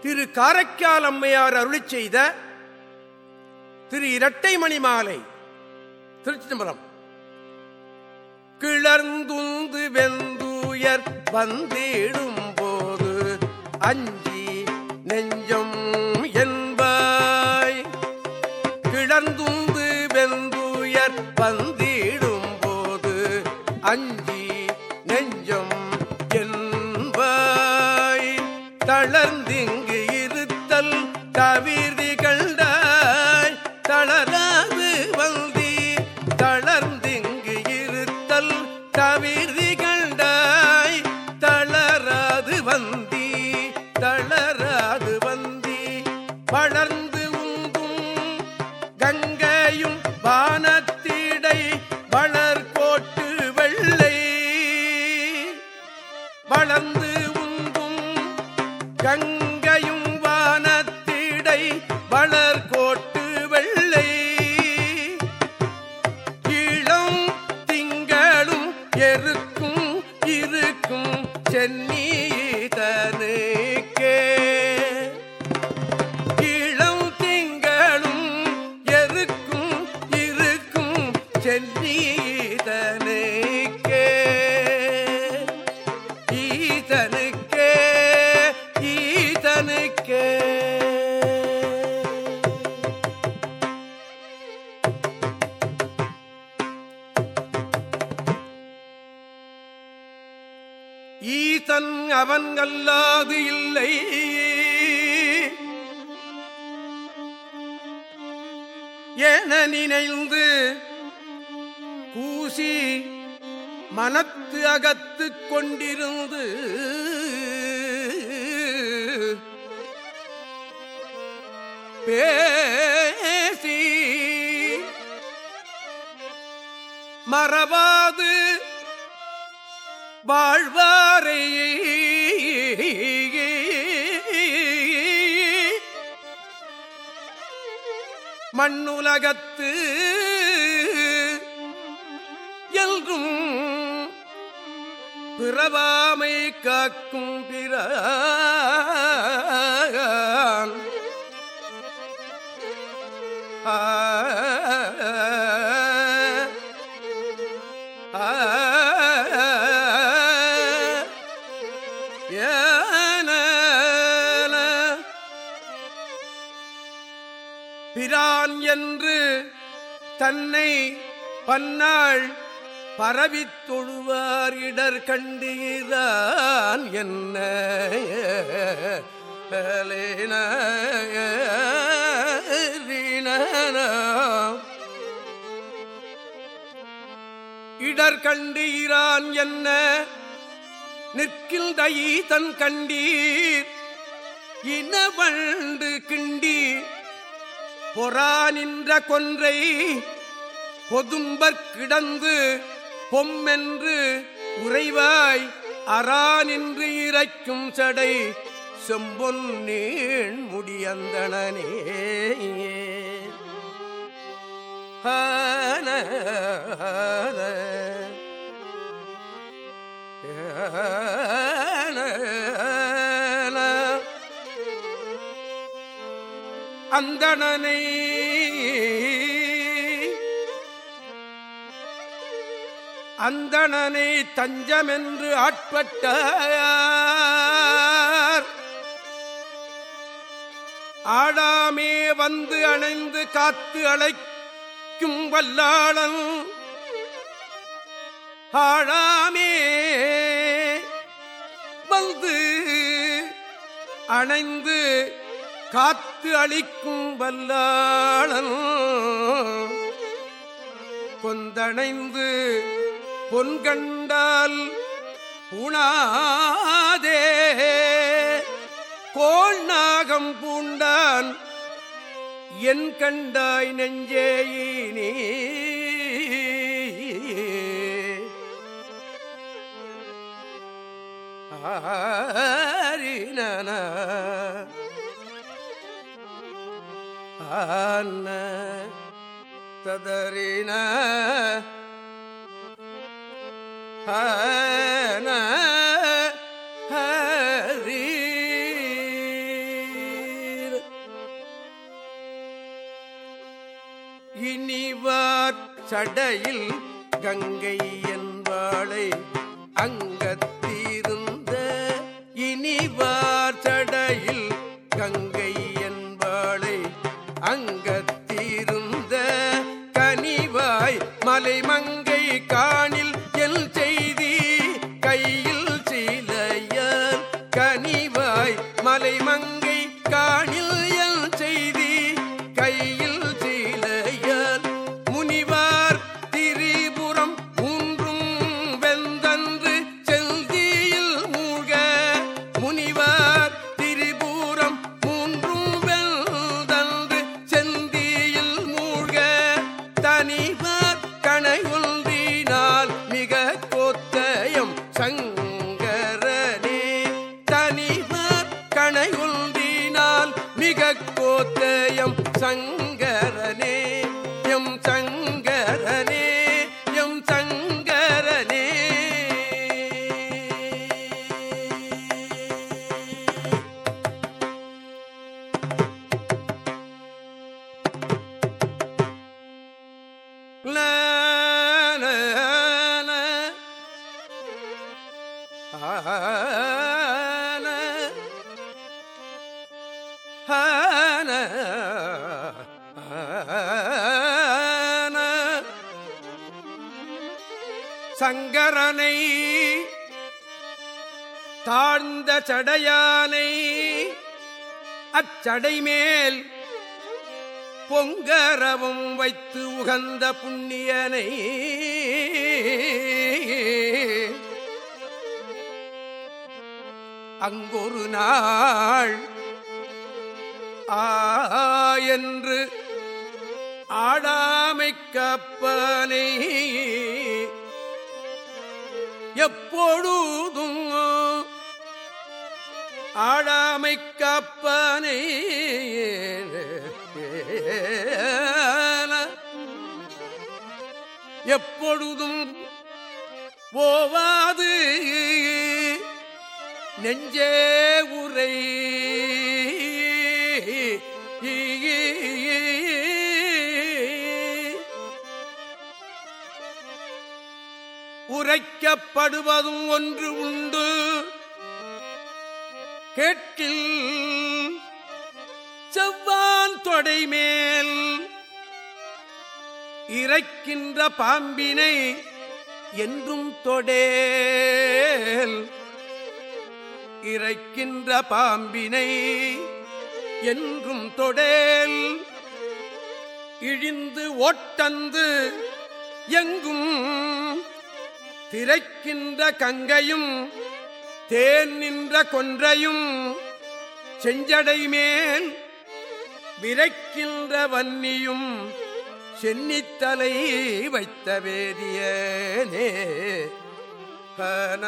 திரு காரைக்கால் அம்மையார் அருளி செய்த திரு இரட்டை மணி மாலை திருச்சி தம்பரம் கிளர்ந்துந்து வெந்துயர் வந்திடும் போது அஞ்சி நெஞ்சம் என்பாய் கிளர்ந்துந்து வெந்துயர் வந்திடும் போது அஞ்சி நெஞ்சம் என்பாய் தளர்ந்திங்கு இருத்தல் தவிர்தி கண்டாய் தளராது வந்தி தளர்ந்திங்கு இருத்தல் தவிர்தி கண்டாய் தளராது வந்தி தளராது வந்தி வளர்ந்து உந்தும் கங்கையும் வானத்திடை வளர்கோட்டு வெள்ளை வளர்ந்து உந்தும் கங்கையும் வானத்திடை வளர்கோட்டு வெள்ளை இளம் திங்களும் எருக்கும் இருக்கும் சென்னீதனுக்கே இளம் திங்களும் எருக்கும் இருக்கும் சென்னீதனுக்கே ஈதனுக்கே ஈதனுக்கே ஈதன் அவன் அல்லாது இல்லை என நினைந்து கூசி மனத்து அகத்து கொண்டிருந்து பேசி மறவாது வாழ்வாரை மண்ணுலகத்து எல்கும் பிறவாமை காக்கும் பிறான் ஆ ஆ ஏன பிரான் என்று தன்னை பன்னாள் பரவித் தொழுவார் இடர் கண்டீரான் என்ன லேன, ரீனன. இடர் கண்டீரான் என்ன நிற்கின்ற ஈதன் கண்டீர் இனவண்டு கிண்டி பொறா நின்ற கொன்றை பொதும்பற் கிடந்து பொம்மென்று உறைவாய் அரா நின்று இறைக்கும் சடை செம்பொன் நீண் முடியந்தனனே ஆன, ஆன, ஆன, ஆன. அந்தணனை அந்தணனை தஞ்சமென்று ஆட்பட்டார் ஆடாமே வந்து அணைந்து காத்து அழைக்கும் வல்லாளன் ஆழாமே வந்து அணைந்து காத்து அளிக்கும் வல்லாளன் கொந்தணைந்து பொன்கண்டால் பூணாதே கோள் நாகம் பூண்டான் என் கண்டாய் நெஞ்சேயினே ஆரினன ஆன ததறின ஆன ஹரி சடையில் கங்கை என்பாளை அங்கத்தீருந்த இனிவார் சடையில் கங்கை என்பாளை அங்கத்தீருந்த கனிவாய் மலைமங்கை காணில் எல் செய்தி கையில் சீலையார் கனிவாய் மலைமங்கை காணில் எல் செய்தி கையில் சீலையார் முனிவார் திரிபுரம் மூன்றும் வெந்தன்று செல்கியில் மூழ்க முனிவார் திரிபுரம் மூன்றும் வெந்தன்று செந்தியில் மூழ்க தனிவார் கணையுந்தினால் மிக கோத்தயம் சங்கரனே தனிவார் கணையுந்தினால் மிக கோத்தயம் சங்கரனே எம் சங்கரனே எம் சங்கரனே la la la ah la ஹன சங்கரனை தாழ்ந்த சடையானை அச்சடை மேல் பொங்கரவும் வைத்து உகந்த புண்ணியனை அங்கொரு நாள் ஆ என்று ஆடாமை கப்பனை எப்பொழுதும் ஆடாமை கப்பனை எப்பொழுதும் போவாது நெஞ்சே உரை உரைக்கப்படுவதும் ஒன்று உண்டு கேட்கில் செவ்வான் தொடை மேல் இறைக்கின்ற பாம்பினை என்றும் தொடேல் இறைக்கின்ற பாம்பினை என்றும் தொடேல் இழிந்து ஓட்டந்து எங்கும் திரைக்கின்ற கங்கையும் தேன் நின்ற கொன்றையும் செஞ்சடை மேல் விரைக்கின்ற வன்னியும் சென்னித்தலை வைத்த வேதியனே ஹன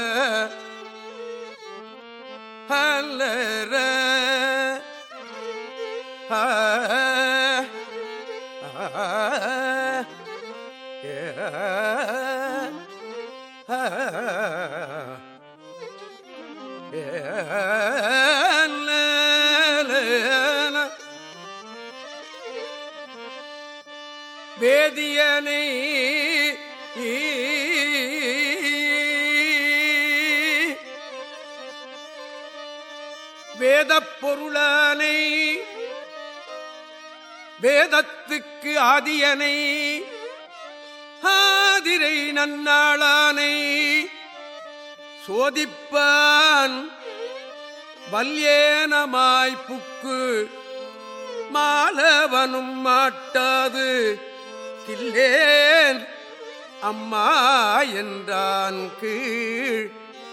ஹல்லர ஹ வேதியனை வேதப் பொருளானை வேதத்துக்கு ஆதியனை ஆதிரை நன்னாளானை சோதிப்பான் வல்யேனமாய் புக்கு மாலவனும் மாட்டாது கில்லேன் அம்மா என்றான் கீழ்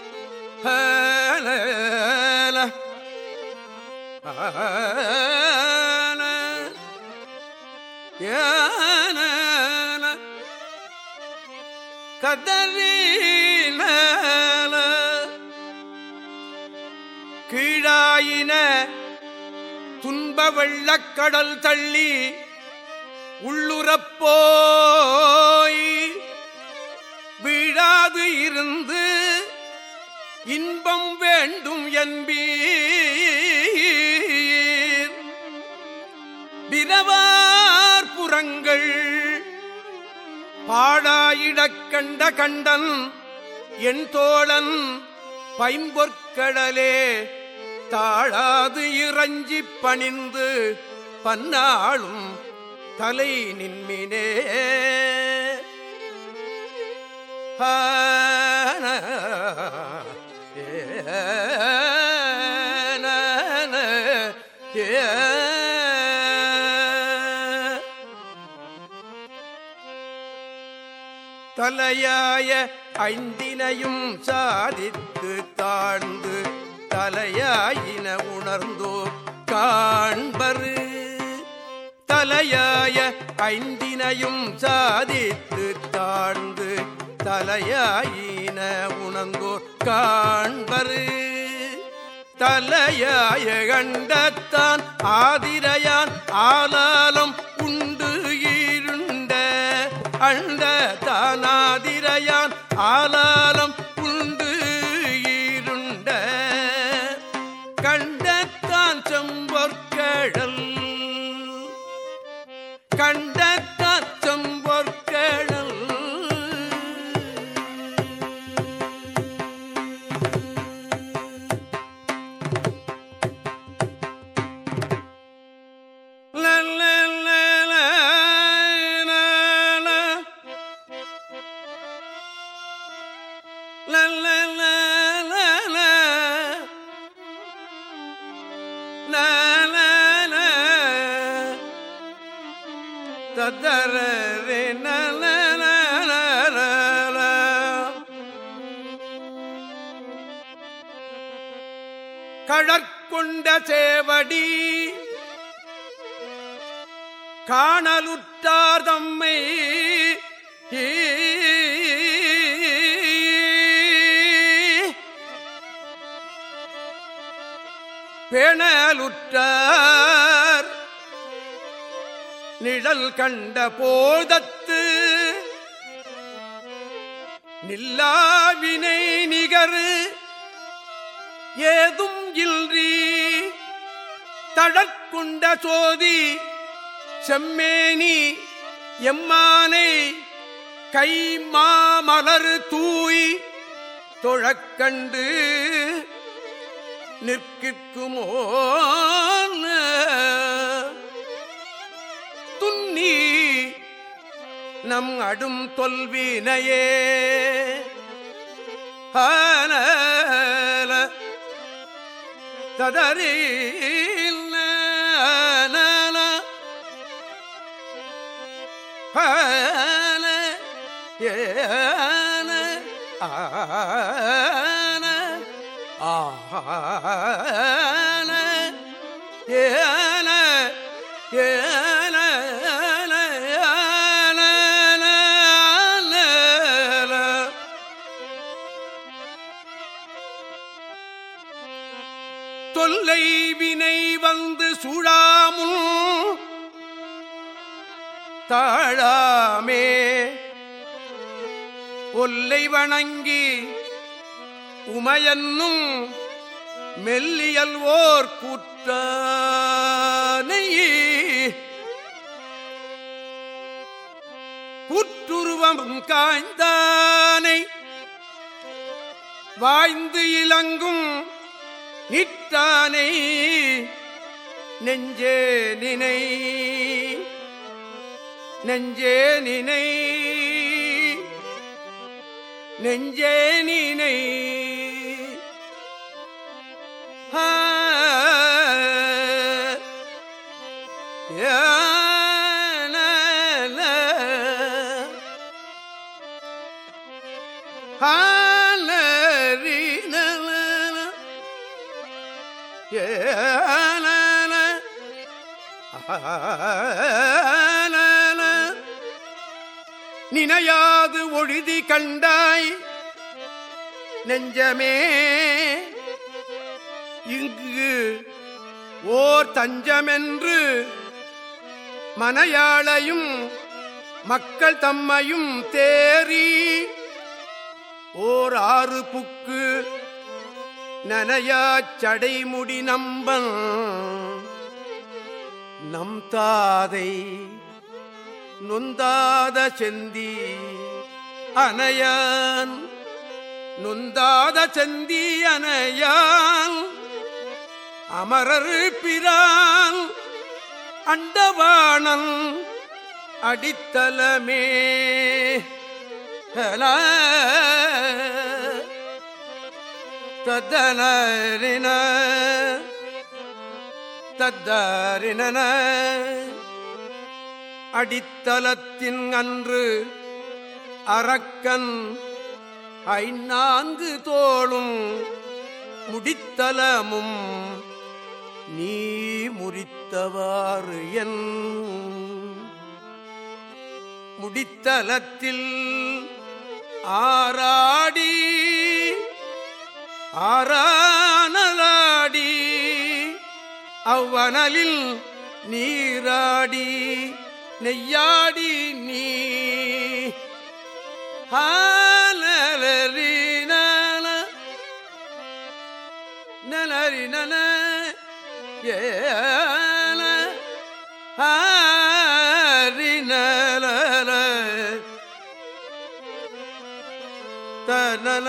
ஹலல. ஆன. யான. கதறின கீழாயின துன்ப வெள்ளக்கடல் தள்ளி உள்ளுறப்போய் வீழாது இருந்து இன்பம் வேண்டும் என்பீர் விரவார் புறங்கள் தாயிடக் கண்ட கண்டன் என் தோழன் பைம்பொற்கடலே தாழாது இறஞ்சி பணிந்து பன்னாளும் தலை நின்மினே தலையாய ஐந்தினையும் சாதித்து தாழ்ந்து தலையாயின உணர்ந்தோ காண்பரு தலையாய ஐந்தினையும் சாதித்து தாழ்ந்து தலையாயின உணர்ந்தோர் காண்பரு தலையாய கண்டத்தான் ஆதிரையான் ஆலாலம் உண்டு இருண்ட அண்ட தானாதிரையான் ஆலாலம் உண்டு இருண்ட கண்டத்தான் செம்பொற்கழல் கண்டத்தான் செம்பொற்கழல் La la la la la la La la la la la La la la Tadar re na la la la la la கடற்கொண்ட சேவடி காணலுற்றார் தம்மை பேணலுற்றார் நிழல் கண்ட போதத்து நில்லாவினை நிகரு ஏதும் இல்றி தடற்குண்ட சோதி செம்மேனி எம்மானை கை மாமலர் தூய் தொழக்கண்டு நிற்கிற்குமோ துன்னி நம் அடும் தொல்வினையே ஆன ததறி ஆன ஏன ஆன ஆன ஏன ஏன தொல்லை வினை வந்து சூழாமுன் தாழாமே ஒல்லை வணங்கி உமையன்னும் மெல்லியல் ஓர் கூற்றானை கூற்றுருவம் காய்ந்தானை வாய்ந்து இலங்கும் நிற்றானை நெஞ்சே நினை நெஞ்சே நினை நெஞ்சே நினை ஆ, யா, லா, லா. ஆ, லா, ரி, லா, லா, லா. யா, லா, லா. ஆ, லா, லா. நினையாது ஒழுதி கண்டாய் நெஞ்சமே இங்கு ஓர் தஞ்சமென்று மனையாளையும் மக்கள் தம்மையும் தேறி ஓர் ஆறு புக்கு நனையாச் சடைமுடி நம்பன் நம் தாதை நொந்தாத செந்தி அனையான் நொந்தாத செந்தி அனையான் அமரர் பிரான் அண்டவாணன் அடித்தலமே தத்தனரின தத்தரின அடித்தலத்தின் அன்று அரக்கன் ஐநான்கு தோளும் முடித்தலமும் நீ முறித்தவாறு என் முடித்தலத்தில் ஆராடி ஆரானலாடி அவ்வனலில் நீராடி நெய்யாடி நீ ஹாலரி நல நலரி நல ஏல ஹரி நல தனல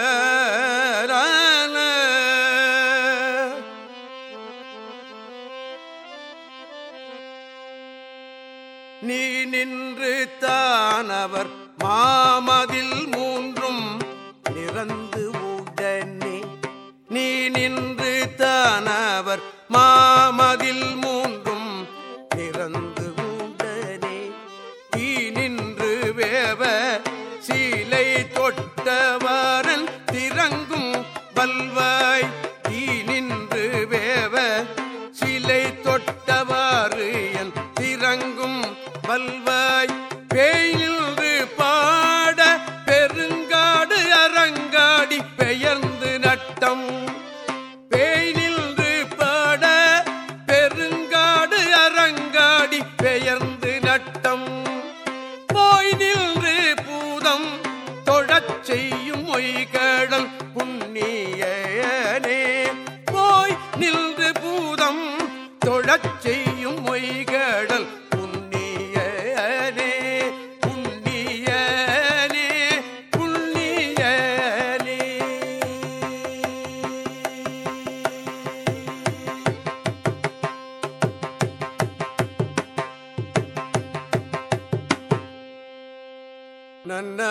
நீ நின்று தானவர் மாமதில் மூன்றும் நிறந்து உடனே நீ நின்று தானவர் மாமதில் மூன்றும் நிறந்து உடனே நீ நின்று வேவ சீலை தொட்டவாரன் திறங்கும் வல்வாய் தீ நின்று வேவ சிலை தொட்டவாறு என் திறங்கும் வல்வாய் பேயில்று பாட பெருங்காடு அரங்காடி பெயர்ந்து நட்டம் பேய் நின்று பாட பெருங்காடு அரங்காடி பெயர்ந்து நட்டம் போய் நின்று பூதம் தொழச் செய்யும் மொய்கடல் புண்ணியனே போய் நின்று பூதம் தொழச் செய்யும் மொய்கடல் புண்ணியனே புண்ணியனே புண்ணியனே நன்ன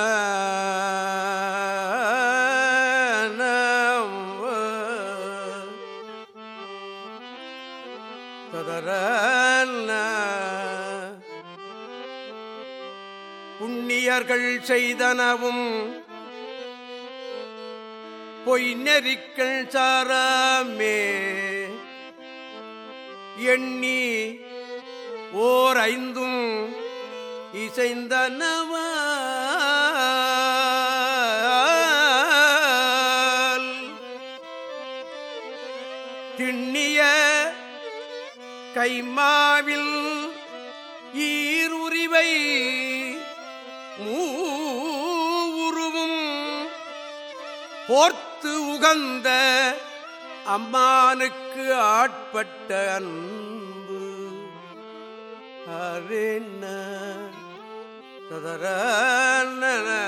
புண்ணியர்கள் செய்தனவும் பொய் நெறிக்கள் சாராமே எண்ணி ஓர் ஐந்தும் இசைந்தனவால் திண்ணிய கைமாவில் ஈருரிவை மூவுருவும் போர்த்து உகந்த அம்மானுக்கு ஆட்பட்ட அன்பு ஹரின ததரன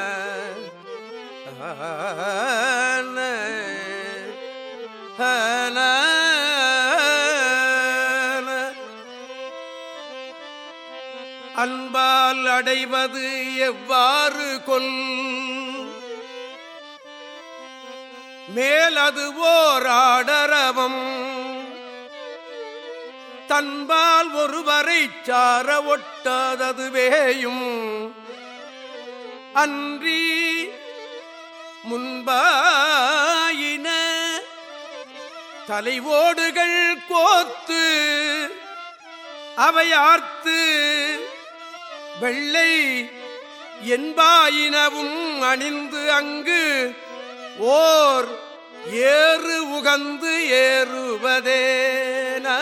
அன்பால் அடைவது எவ்வாறு கொல் மேலது ஓர் ஆடரவம் தன்பால் ஒருவரை சார ஒட்டாததுவேயும் அன்றி முன்பாயின தலைவோடுகள் கோத்து அவையார்த்து வெள்ளை என்பாயினவும் அணிந்து அங்கு ஓர் ஏறு உகந்து ஏறுவதேன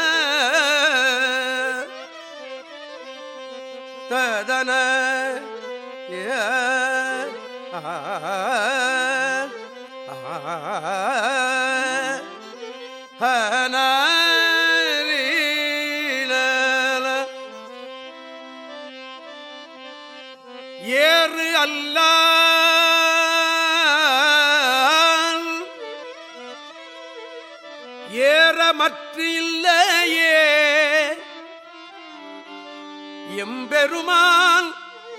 ததன ஏ, ஆ, ஆ, ஹனரீலல. ஏறு அல்லா ஏறமற்று இல்லையே எம்பெருமான்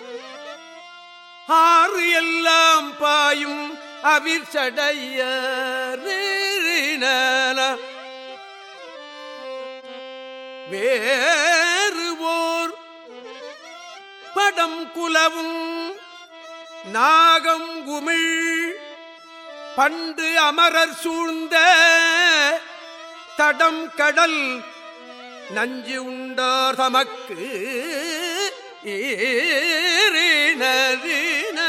ஆறு எல்லாம் பாயும் அவிர்ச்சடைய வேறுவோர் படம் குலவும் நாகம் குமிழ் பண்டு அமரர் சூழ்ந்த தடம் கடல் நஞ்சு உண்டார் தமக்கு ஏறினது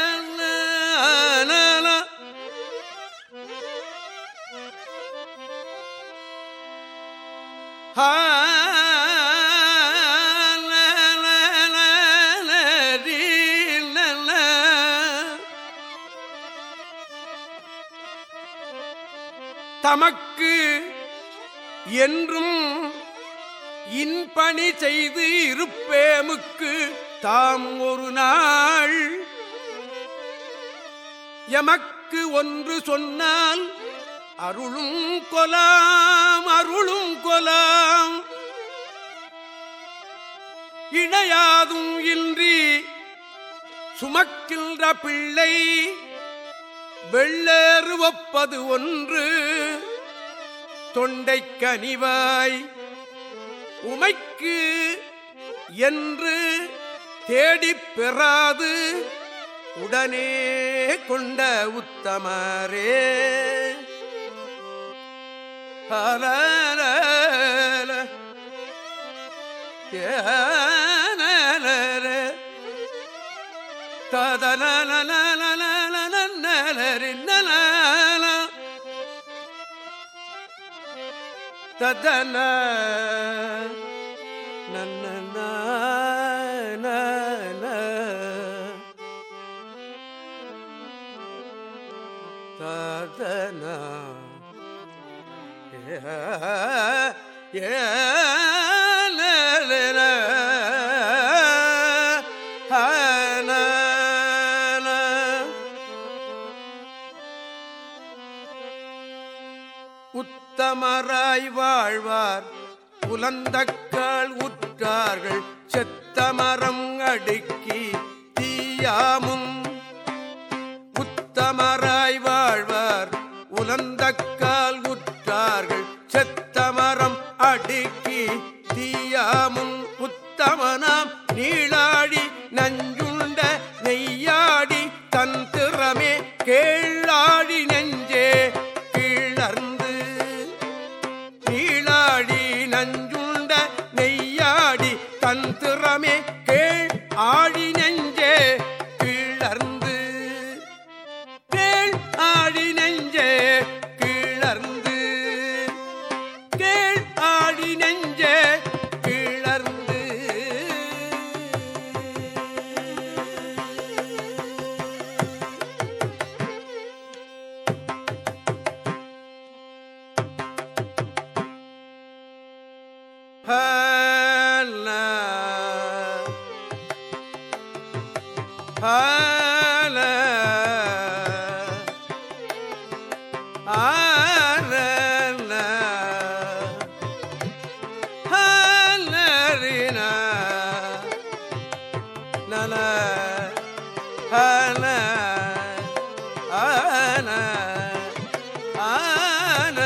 தமக்கு என்றும் இன்பணி செய்து இருப்பேமுக்கு தாம் ஒரு நாள் எமக்கு ஒன்று சொன்னால் அருளும் கொலாம் அருளும் கொலாம் இணையாதும் இன்றி சுமக்கின்ற பிள்ளை வெள்ளேறு ஒப்பது ஒன்று தொண்டை கனிவாய் உமைக்கு என்று தேடிப் பெறாது உடனே கொண்ட உத்தமரே ஹலல ததன நன்ன ததன ஏ உத்தமராய் வாழ்வார் புலந்தக்கால் உற்றார்கள் செத்தமரம் அடுக்கி தீயாமும் உத்தமராய் வாழ்வார் உலந்தக்கால் உற்றார்கள் செத்தமரம் அடுக்கி தீயாமும் உத்தமனாம் நீளாடி நஞ்சுண்ட நெய்யாடி தன் திறமே கேளாடி நெஞ்சே கீழர்ந்து நீளாடி நஞ்சுண்ட நெய்யாடி தன் திறமே கேள் ஆடி நெஞ்சே கீழர்ந்து கேள் ஆடி நெஞ்சே கீழர்ந்து கேள் ஆடி நெஞ்சே கீழர்ந்து ஹல ஹல ஆரல ஹலரின நல ஹல ஆன ஆன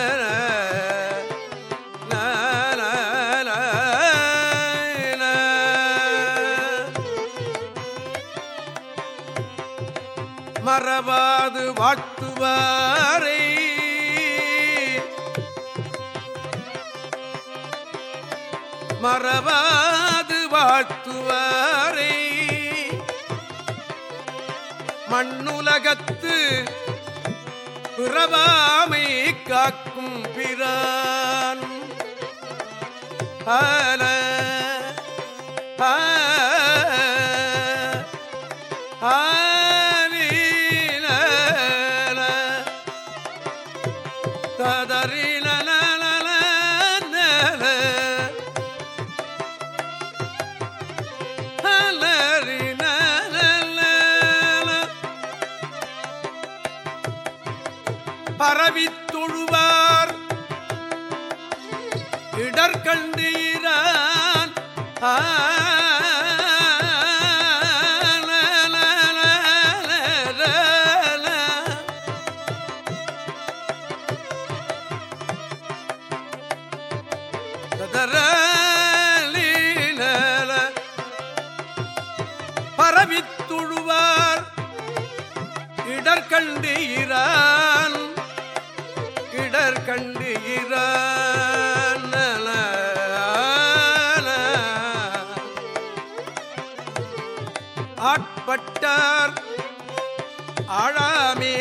மறவாது வாழ்த்துவாரை மறவாது வாழ்த்துவாரை மண்ணுலகத்து பிறவாமை காக்கும் பிரான் ஆல பரவித் தொழுவார் இடர்கண்டீரான் பரவித்துழுவார் இடர்கண்டு இரான் இடர்கண்டு இரான் ஆட்பட்டார் ஆழாமே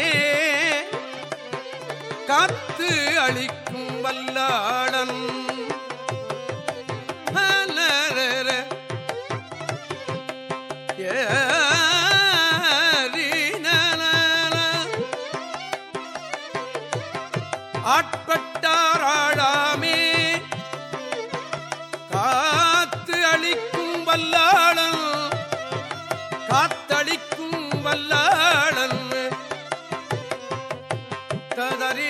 காத்து அளிக்கும் வல்லாளன் அலரர. ஏறினலல. ஆட்பட்டார் ஆழாமே காத்து அளிக்கும் வல்லாளன் காத்தளிக்கும் வல்லாளன் கதறி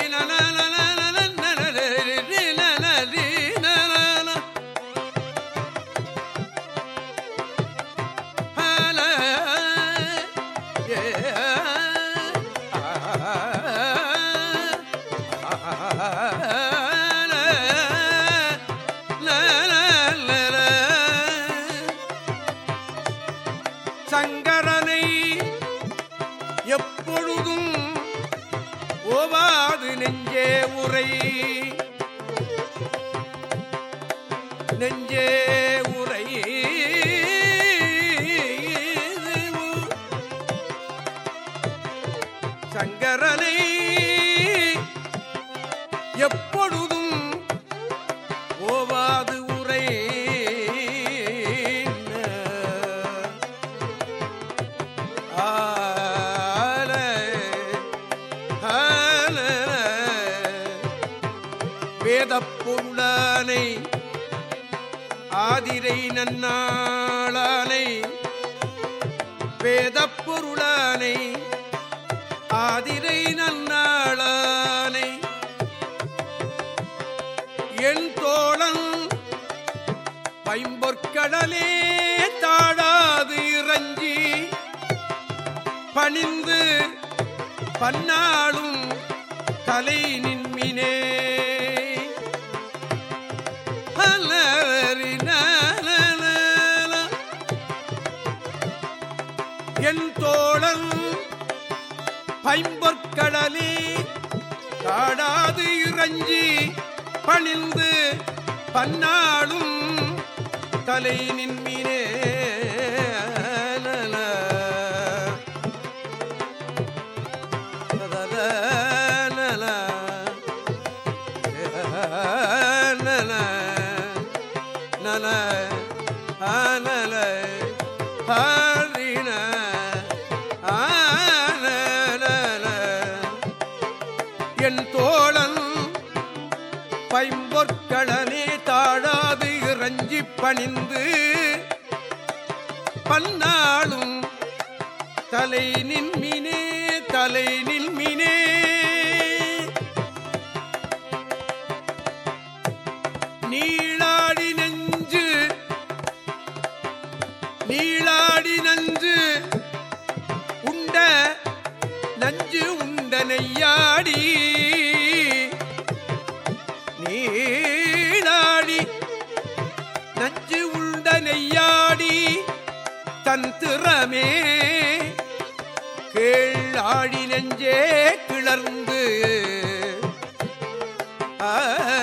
சங்கரனை எப்பொழுதும் ஓவாது நெஞ்சே உரை நெஞ்சே உரை சங்கரனை எப்பொழுதும் ஓவாது உரை வேதப் பொருளானை ஆதிரை நன்னாளானை வேதப் பொருளானை ஆதிரை நன்னாளானை என் தோழன் பைம்பொற்கடலே தாழாது இறஞ்சி பணிந்து பன்னாளும் தலை நின்மினே அலறினலலல. என் தோழன் பைம்பொற்கடலே காடாது இறஞ்சி பணிந்து பன்னாளும் தலை நின்மினே லல. லலலலல. லல. நல. ஆனல. ஆரின. ஆனலல. என் தோழன் பைம்பொற்களனே தாழாது இறஞ்சி பணிந்து பன்னாளும் தலை நின்மினே தலை நின்மினே நீளாடி நெஞ்சு நீளாடி நஞ்சு உண்ட நஞ்சு உண்ட நெய்யாடி நீளாடி நஞ்சு உண்ட நெய்யாடி தன் திறமே கேளாடி நெஞ்சே கிளர்ந்து ஆ